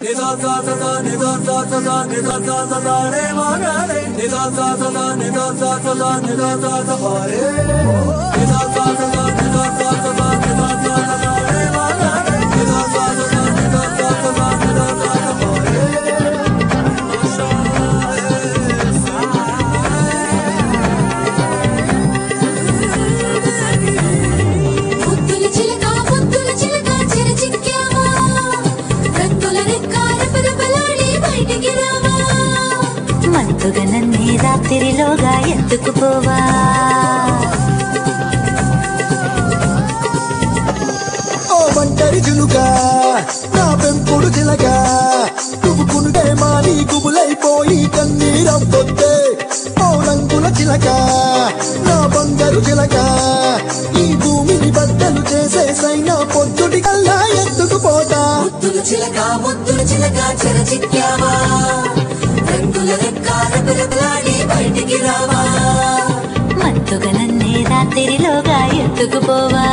ముద్దుల చిలక ముద్దుల చిలక చిర చిక్కావా రంగుల రెక్క రెపరెపలాడి బయటికి రావా మత్తుగా నన్నే రాత్రిలోగా ఎత్తుకుపోవా ఓ ఒంటరి చిలుక నా పెంపుడు చిలక నువ్వు కునుటే మాని గుబులైపోయి కన్నీరవ్వొద్దే ఓ రంగుల చిలక నా బంగారు చిలక ఈ భూమిని బద్దలు చేసే సైనా పొద్దుటి కల్లా ఎత్తుకుపోతా ముద్దుల చిలక ముద్దుల చిలక చిర చిక్కావా రంగుల రెక్క రెపరెపలాడి బయటికి రావా మత్తుగా నన్నే రాత్రిలోగా ఎత్తుకుపోవా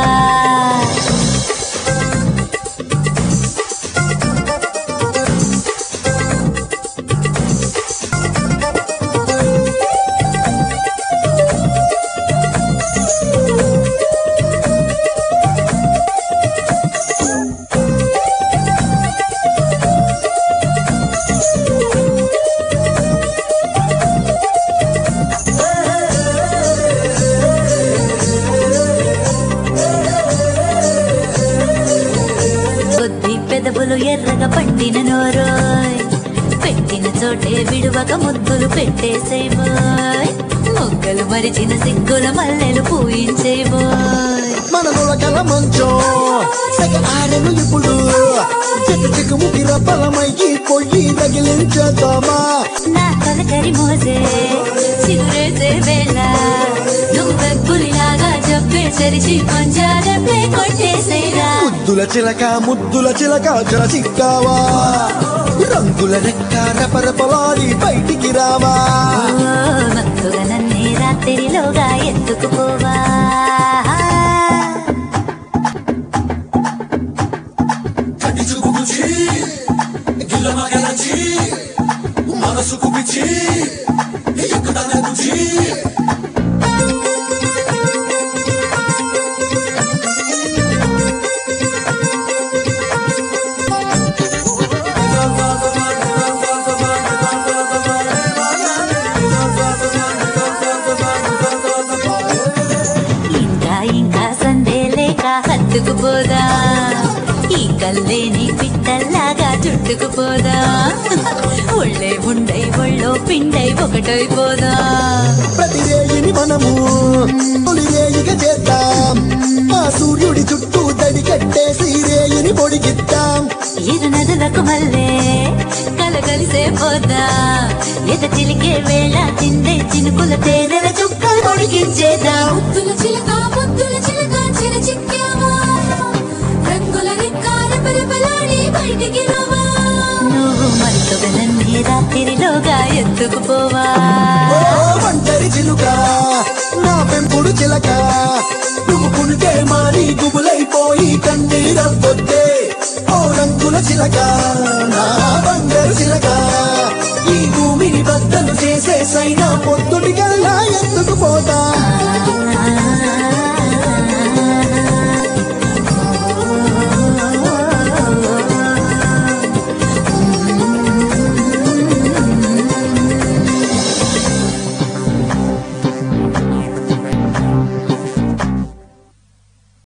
కొద్ది పెదవులు ఎర్రగా పట్టిన నోరోయ్ పెట్టిన చోటే విడువక ముద్దులు పెట్టేసేవోయ్ మొగ్గలు మరిచిన సిగ్గుల మల్లెలు పూయించేవోయ్ మన నులకల మంచం సెగ ఆరెను ఇప్పుడు చెట్టు చిక్కుముకి రబ్బలమయ్యి పొయ్యి తగిలించేద్దామా నా తొలకరి మోసే చిగురేసే వేళ నువ్వు పెగ్గులిలాగా చెప్పే సరిచి కొంచాలపే కొట్టేసేరా ముద్దుల చిలక ముద్దుల చిలక జల చిక్కావా రంగుల రెక్క రెపరెపలాడి బయటికి రావా ఓ, మత్తుగా నన్నే రాత్రిలోగా ఎత్తుకుపోవా మనసుకు పిచ్చి ఎక్కడనే బుజ్జి ఇంకా ఇంకా సందే లేక హత్తుకుపోదా ఈ కల్లేని పిట్టల్లాగా చుట్టుకుపోదా ఒళ్ళే ఉండై ఒళ్ళో పిండై ఒకటైపోదా ప్రతి రేయిని మనము తొలి రేయిగా చేద్దాం ఆ సూర్యుడి చుట్టూ తడి కట్టేసి రేయిని పొడిగిద్దాం ఇరు నదులకు మల్లే కలగలిసే పోదా ఎద చిలికే వేళ చిందే చినుకుల తేనెల చుక్కలు పొడిగించేదా ముద్దుల చిలక ముద్దుల చిలక చిర చిక్కావా రంగుల రెక్క రెపరెపలాడి బయటికి రావా నువ్వు మరుతుగా నన్నే రాత్రిలోగా ఎత్తుకుపోవా ఓ ఒంటరి చిలుక నా పెంపుడు చిలక నువ్వు కునికే మాని గుబులైపోయి కన్నీరవ్వొద్దే ఓ రంగుల చిలక నా బంగారు చిలక ఈ భూమిని బద్దలు చేసే సైనా పొద్దుటి కల్లా ఎత్తుకుపోతా ఆ